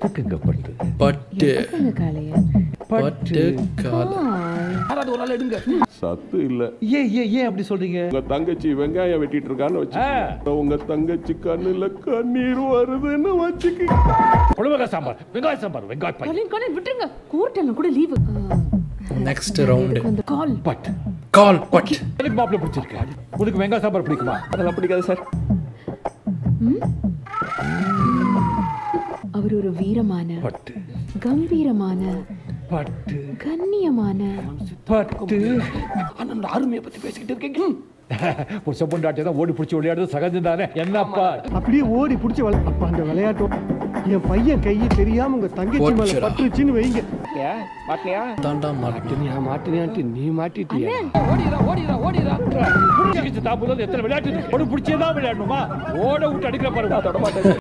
பட்டுங்க பட்டு பட்டு எடுத்துங்க காளைய பட்டு கால யாராவது ஒரு நாள் எடுங்க சத்து இல்ல ஏன் ஏன் ஏன் அப்படி சொல்றீங்க உங்க தங்கச்சி வெங்காயம் வெட்டிட்டு இருக்கான்னு வச்சு உங்க தங்கச்சி கண்ணுல கண்ணீர் வருதுன்னு வச்சுக்க குழம்புக சாம்பார் வெங்காய சாம்பார் வெங்காய பை காலின் காலின் விட்டுருங்க கோர்ட்டெல்லாம் கூட லீவு நெக்ஸ்ட் ரவுண்டு அந்த கால் பட் கால் பட் எனக்கு மாப்பிள்ளை பிடிச்சிருக்கு உனக்கு வெங்காய சாம்பார் பிடிக்குமா அதெல்லாம் பிடிக்காது சார் அவர் ஒரு வீரமான பட்டு கம்பீரமான பட்டு கண்ணியமான பட்டு அந்த அருமையை பத்தி பேசிக்கிட்டு இருக்கீங்க புருஷ பொண்டாட்டி தான் ஓடி பிடிச்சி விளையாடுறது சகஜம் தானே என்னப்பா அப்படியே ஓடி பிடிச்சி விளை அப்ப அந்த விளையாட்டம் என் பையன் கையை தெரியாம உங்க தங்கச்சி மேல போச்சுடா. பட்டுருச்சுன்னு வைங்க ஏன் மாட்டினியா தாண்டா மாட்டேன் நான் மாட்டினியான்ட்டு நீ மாட்டிட்டியா புடிச்சிக்கிச்சு தாப்புதல் எத்தனை விளையாட்டு இருக்கு. ஓடி பிடிச்சே தான் விளையாடணுமா ஓட விட்டு அடிக்கிற பாருங்க தொட மாட்டேன்